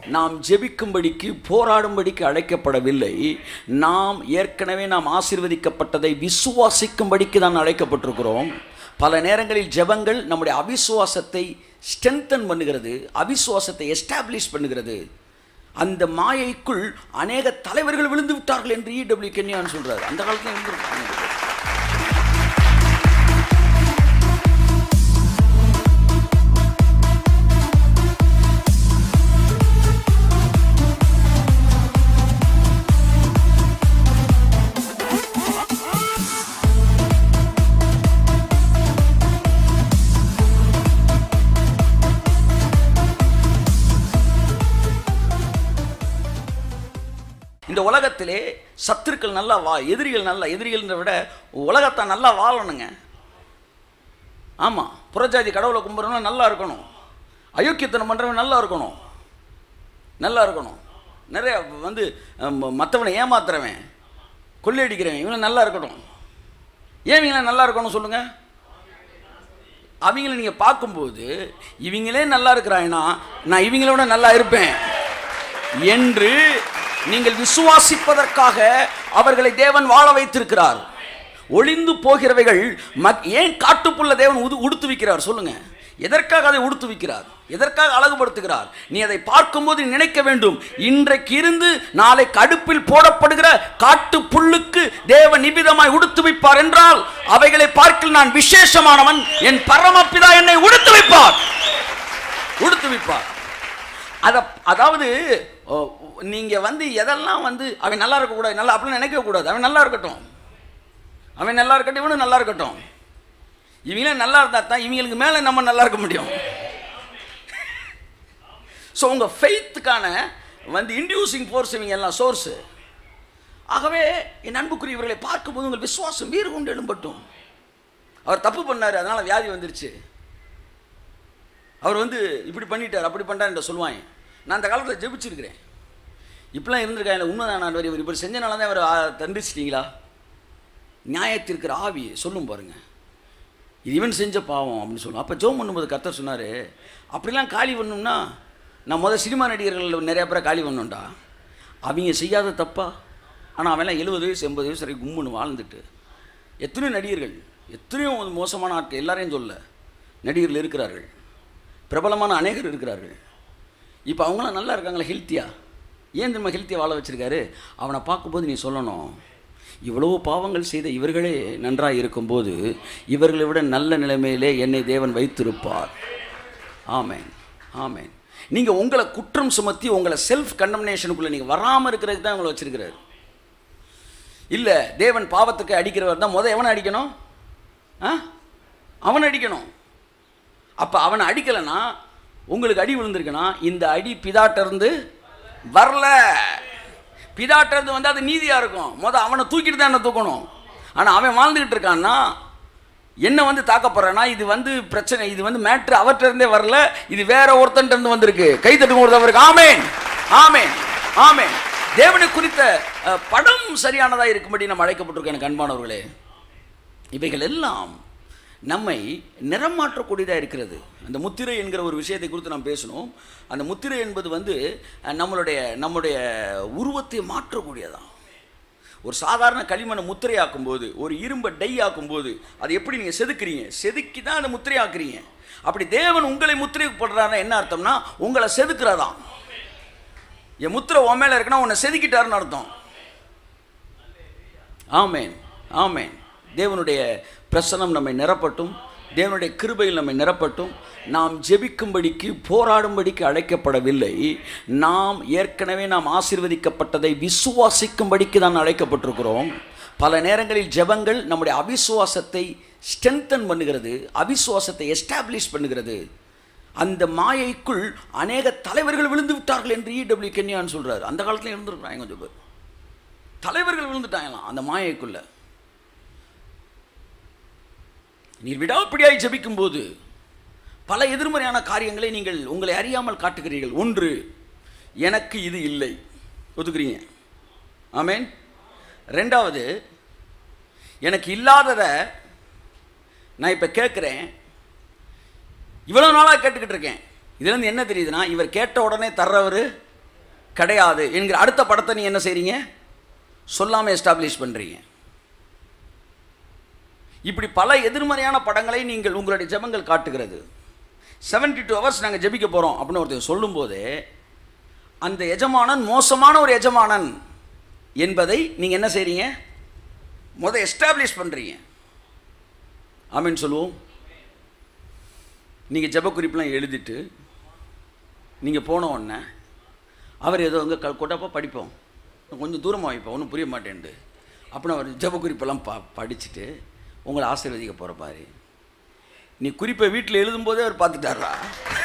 நாம் ஜெபிக்கும்படிக்கு போராடும்படிக்கு அழைக்கப்படவில்லை நாம் ஏற்கனவே நாம் ஆசீர்வதிக்கப்பட்டதை விசுவாசிக்கும்படிக்கு தான் அழைக்கப்பட்டிருக்கிறோம் பல நேரங்களில் ஜெபங்கள் நம்முடைய அவிசுவாசத்தை ஸ்ட்ரென்தன் பண்ணுகிறது அவிசுவாசத்தை எஸ்டாப்ளிஷ் பண்ணுகிறது அந்த மாயைக்குள் அநேக தலைவர்கள் விழுந்து விட்டார்கள் என்று இடபிள்யூ கென்யான்னு சொல்றாரு அந்த காலத்துல இருந்திருக்காங்க இந்த உலகத்திலே சத்துருக்கள் நல்லா வா எதிரிகள் நல்லா எதிரிகள்ன்ற விட உலகத்தை நல்லா வாழணுங்க ஆமாம் புறஜாதி கடவுளை கும்பிட்றவங்க நல்லா இருக்கணும் அயோக்கியத்தனம் பண்ணுறவன் நல்லா இருக்கணும் நல்லா இருக்கணும் நிறைய வந்து மற்றவனை ஏமாத்துறவன் கொள்ளையடிக்கிறவன் இவனை நல்லா இருக்கட்டும் ஏன் இவங்கள நல்லா இருக்கணும் சொல்லுங்கள் அவங்கள நீங்கள் பார்க்கும்போது இவங்களே நல்லா இருக்கிறாங்கன்னா நான் இவங்களோட நல்லா இருப்பேன் என்று நீங்கள் விசுவாசிப்பதற்காக அவர்களை தேவன் வாழ வைத்திருக்கிறார் ஒளிந்து போகிறவைகள் மக் ஏன் காட்டுப்புள்ள தேவன் உது உடுத்து வைக்கிறார் சொல்லுங்க எதற்காக அதை உடுத்து வைக்கிறார் எதற்காக அழகுபடுத்துகிறார் நீ அதை பார்க்கும்போது நினைக்க வேண்டும் இன்றைக்கு இருந்து நாளை கடுப்பில் போடப்படுகிற காட்டு புல்லுக்கு தேவ நிபிதமாய் உடுத்து வைப்பார் என்றால் அவைகளை பார்க்கல் நான் விசேஷமானவன் என் பரமபிதா என்னை உடுத்து வைப்பார் உடுத்து வைப்பார் அத அதாவது ஓ, நீங்க வந்து எதெல்லாம் வந்து அவன் நல்லா இருக்கக்கூடாது நல்லா அப்படின்னு நினைக்க கூடாது அவன் நல்லா இருக்கட்டும் அவன் நல்லா இருக்கட்டும் இவனும் நல்லா இருக்கட்டும் இவங்களே நல்லா இருந்தா தான் இவங்களுக்கு மேலே நம்ம நல்லா இருக்க முடியும் ஸோ உங்கள் ஃபெய்த்துக்கான வந்து இன்டியூசிங் ஃபோர்ஸ் இவங்க எல்லாம் சோர்ஸு ஆகவே என் அன்புக்குரியவர்களை பார்க்கும்போது உங்கள் விசுவாசம் வீறு கொண்டு எழும்பட்டும் அவர் தப்பு பண்ணார் அதனால வியாதி வந்துருச்சு அவர் வந்து இப்படி பண்ணிட்டார் அப்படி பண்ணிட்டார் சொல்லுவாங்க நான் அந்த காலத்தில் ஜெபிச்சிருக்கிறேன் இப்படிலாம் இருந்திருக்காங்க உண்மைதான் நான் இவர் இப்படி செஞ்சனால தான் அவர் தண்டிச்சிட்டிங்களா நியாயத்திற்கிற ஆவி சொல்லும் பாருங்க இது இவன் செஞ்ச பாவம் அப்படின்னு சொல்லுவோம் அப்போ ஜோம் பண்ணும்போது கர்த்தர் சொன்னார் அப்படிலாம் காலி பண்ணணும்னா நான் முதல் சினிமா நடிகர்கள் நிறைய பேரை காலி பண்ணோம்டா அவங்க செய்யாத தப்பா ஆனால் அவன்லாம் எழுபது வயசு எண்பது வயசு வரைக்கும் கும்முன்னு வாழ்ந்துட்டு எத்தனையோ நடிகர்கள் எத்தனையோ மோசமான ஆட்கள் எல்லாரையும் சொல்ல நடிகர்கள் இருக்கிறார்கள் பிரபலமான அநேகர் இருக்கிறார்கள் இப்போ அவங்களாம் நல்லா இருக்காங்களா ஹெல்த்தியா ஏன் தெரியுமா ஹெல்த்தியாக வாழ வச்சிருக்காரு அவனை பார்க்கும்போது நீ சொல்லணும் இவ்வளவு பாவங்கள் செய்த இவர்களே நன்றாக இருக்கும்போது இவர்களை விட நல்ல நிலைமையிலே என்னை தேவன் வைத்திருப்பார் ஆமென் ஆமென் நீங்கள் உங்களை குற்றம் சுமத்தி உங்களை செல்ஃப் கண்டம்னேஷனுக்குள்ளே நீங்கள் வராமல் இருக்கிறதுக்கு தான் உங்களை வச்சிருக்கிறாரு இல்லை தேவன் பாவத்துக்கு அடிக்கிறவர் தான் முத எவனை அடிக்கணும் ஆ அவனை அடிக்கணும் அப்போ அவனை அடிக்கலைன்னா உங்களுக்கு அடி விழுந்திருக்குன்னா இந்த அடி பிதாட்ட இருந்து வரல பிதாட்ட இருந்து வந்து அது நீதியாக இருக்கும் முத அவனை தூக்கிட்டு தான் என்ன தூக்கணும் ஆனால் அவன் வாழ்ந்துக்கிட்டு இருக்கான்னா என்ன வந்து தாக்கப்படுறேன்னா இது வந்து பிரச்சனை இது வந்து மேட்ரு அவர்கிட்ட இருந்தே வரல இது வேற ஒருத்தன்ட்ட இருந்து வந்திருக்கு கை தட்டு ஒருத்தவருக்கு ஆமேன் ஆமேன் ஆமேன் தேவனை குறித்த அஹ், படம் சரியானதாக இருக்கும்படி நம்ம அழைக்கப்பட்டிருக்கோம் எனக்கு அன்பானவர்களே இவைகள் எல்லாம் நம்மை நிறம் மாற்றக்கூடியதாக இருக்கிறது அந்த முத்திரை என்கிற ஒரு விஷயத்தை குறித்து நாம் பேசணும் அந்த முத்திரை என்பது வந்து அஹ், நம்மளுடைய நம்முடைய உருவத்தை மாற்றக்கூடியதான் ஒரு சாதாரண களிமண்ணை முத்திரையாக்கும் போது ஒரு இரும்பை டை ஆக்கும்போது அதை எப்படி நீங்கள் செதுக்குறீங்க செதுக்கி தான் அதை முத்திரையாக்குறீங்க அப்படி தேவன் உங்களை முத்திரை போடுறாருன்னா என்ன அர்த்தம்னா உங்களை செதுக்குறதாம் என் முத்திரை உன் மேலே இருக்குன்னா உன்னை செதுக்கிட்டாருன்னு அர்த்தம் ஆமேன் ஆமேன் தேவனுடைய பிரசனம் நம்மை நிரப்பட்டும் தேவனுடைய கிருபையில் நம்மை நிரப்பட்டும் நாம் ஜெபிக்கும்படிக்கு போராடும்படிக்கு அழைக்கப்படவில்லை நாம் ஏற்கனவே நாம் ஆசீர்வதிக்கப்பட்டதை விசுவாசிக்கும்படிக்கு தான் அழைக்கப்பட்டிருக்கிறோம் பல நேரங்களில் ஜெபங்கள் நம்முடைய அவிசுவாசத்தை ஸ்ட்ரென்தன் பண்ணுகிறது அவிசுவாசத்தை எஸ்டாப்ளிஷ் பண்ணுகிறது அந்த மாயைக்குள் அநேக தலைவர்கள் விழுந்து விட்டார்கள் என்று இடபிள்யூ கென்யான்னு சொல்றாரு அந்த காலத்துல இருந்திருக்கிறாங்க கொஞ்சம் பேர் தலைவர்கள் விழுந்துட்டாங்களாம் அந்த மாயைக்குள்ள நீர் விடாப்பிடியாய் ஜெபிக்கும் போது பல எதிர்மறையான காரியங்களை நீங்கள் உங்களை அறியாமல் காட்டுகிறீர்கள் ஒன்று எனக்கு இது இல்லை ஒத்துக்கிறீங்க ஆமேன் ரெண்டாவது எனக்கு இல்லாததை நான் இப்போ கேட்குறேன் இவ்வளோ நாளாக கேட்டுக்கிட்டு இருக்கேன் இதுலேருந்து என்ன தெரியுதுன்னா இவர் கேட்ட உடனே தர்றவர் கிடையாது என்கிற அடுத்த படத்தை நீ என்ன செய்றீங்க சொல்லாமல் எஸ்டாப்ளிஷ் பண்ணுறீங்க இப்படி பல எதிர்மறையான படங்களை நீங்கள் உங்களுடைய ஜெபங்கள் காட்டுகிறது 72 டூ ஹவர்ஸ் நாங்கள் ஜெபிக்க போகிறோம் அப்படின்னு ஒருத்தர் சொல்லும்போது அந்த எஜமானன் மோசமான ஒரு எஜமானன் என்பதை நீங்கள் என்ன செய்றீங்க முத எஸ்டாப்ளிஷ் பண்ணுறீங்க ஆமென்னு சொல்லுவோம் நீங்கள் ஜெப குறிப்பெலாம் எழுதிட்டு நீங்கள் போன உடனே அவர் ஏதோ அங்கே க கொட்டப்போ படிப்போம் கொஞ்சம் தூரமாக வைப்போம் ஒன்றும் புரிய மாட்டேன்ட்டு அப்புறம் அவர் ஜெப குறிப்பெல்லாம் பா படிச்சுட்டு உங்களை ஆசீர்வதிக்க போகிற பாரு நீ குறிப்பை வீட்டில் எழுதும்போதே அவர் பார்த்துட்டாரா